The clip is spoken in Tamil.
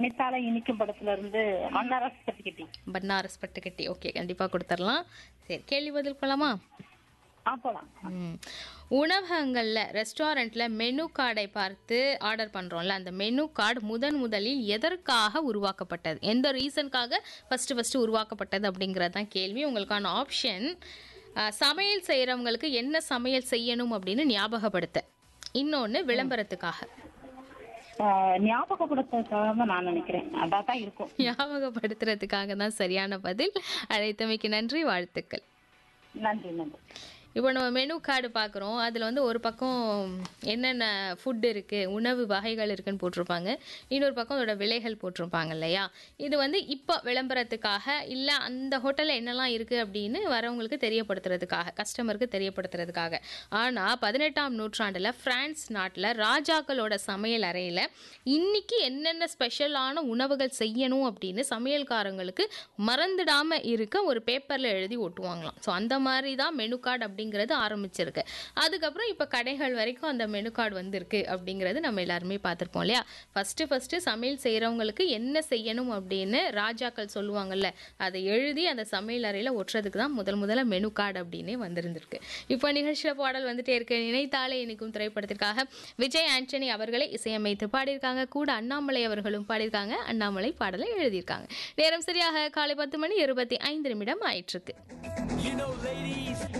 நினைத்தால இனிக்கும் படத்துல இருந்து மன்னாரஸ் பட்டிக்கிட்டி பன்னாரஸ் பட்டுக்கட்டி ஓகே கண்டிப்பாக கொடுத்துடலாம் சரி கேள்வி பதில் கொள்ளலாமா ஆ போலாம் ம். உணவகங்கள்ல ரெஸ்டாரண்ட்ல மெனு கார்டை பார்த்து ஆர்டர் பண்றோம்ல அந்த மெனு கார்டு முதன் முதலில் எதற்காக உருவாக்கப்பட்டது எந்த ரீசனுக்காக ஃபர்ஸ்ட் ஃபர்ஸ்ட் உருவாக்கப்பட்டது அப்படிங்கிறது தான் கேள்வி உங்களுக்கான ஆப்ஷன் சமையல் செய்கிறவங்களுக்கு என்ன சமையல் செய்யணும் அப்படின்னு ஞாபகப்படுத்த இன்னொன்று விளம்பரத்துக்காக ஆஹ் ஞாபகப்படுத்துறதுக்காக நான் நினைக்கிறேன் அதான் தான் இருக்கும் ஞாபகப்படுத்துறதுக்காக தான் சரியான பதில் அழைத்தமைக்கு நன்றி வாழ்த்துக்கள் நன்றி நன்றி இப்போ நம்ம மெனு கார்டு பார்க்குறோம் அதில் வந்து ஒரு பக்கம் என்னென்ன ஃபுட் இருக்குது உணவு வகைகள் இருக்குன்னு போட்டிருப்பாங்க இன்னொரு பக்கம் அதோட விலைகள் போட்டிருப்பாங்க இல்லையா இது வந்து இப்போ விளம்பரத்துக்காக இல்லை அந்த ஹோட்டலில் என்னெல்லாம் இருக்குது அப்படின்னு வரவங்களுக்கு தெரியப்படுத்துறதுக்காக கஸ்டமருக்கு தெரியப்படுத்துறதுக்காக ஆனால் பதினெட்டாம் நூற்றாண்டில் பிரான்ஸ் நாட்டில் ராஜாக்களோட சமையல் அறையில் இன்னைக்கு என்னென்ன ஸ்பெஷலான உணவுகள் செய்யணும் அப்படின்னு சமையல்காரங்களுக்கு மறந்துடாமல் இருக்க ஒரு பேப்பரில் எழுதி ஒட்டுவாங்களாம் ஸோ அந்த மாதிரி தான் மெனு கார்டு அப்படிங்கிறது ஆரம்பிச்சிருக்கு அதுக்கப்புறம் இப்போ கடைகள் வரைக்கும் அந்த மெனு கார்டு வந்திருக்கு அப்படிங்கிறது நம்ம எல்லாருமே பார்த்துருப்போம் இல்லையா ஃபஸ்ட்டு ஃபஸ்ட்டு சமையல் செய்கிறவங்களுக்கு என்ன செய்யணும் அப்படின்னு ராஜாக்கள் சொல்லுவாங்கல்ல அதை எழுதி அந்த சமையல் அறையில் ஒட்டுறதுக்கு தான் முதல் முதல்ல மெனு கார்டு அப்படின்னே வந்திருந்திருக்கு இப்போ நிகழ்ச்சியில் பாடல் வந்துட்டே இருக்கு நினைத்தாலே இனிக்கும் திரைப்படத்திற்காக விஜய் ஆண்டனி அவர்களை இசையமைத்து பாடியிருக்காங்க கூட அண்ணாமலை அவர்களும் பாடியிருக்காங்க அண்ணாமலை பாடலை எழுதியிருக்காங்க நேரம் சரியாக காலை பத்து மணி இருபத்தி ஐந்து நிமிடம் ஆயிட்டிருக்கு You know, ladies,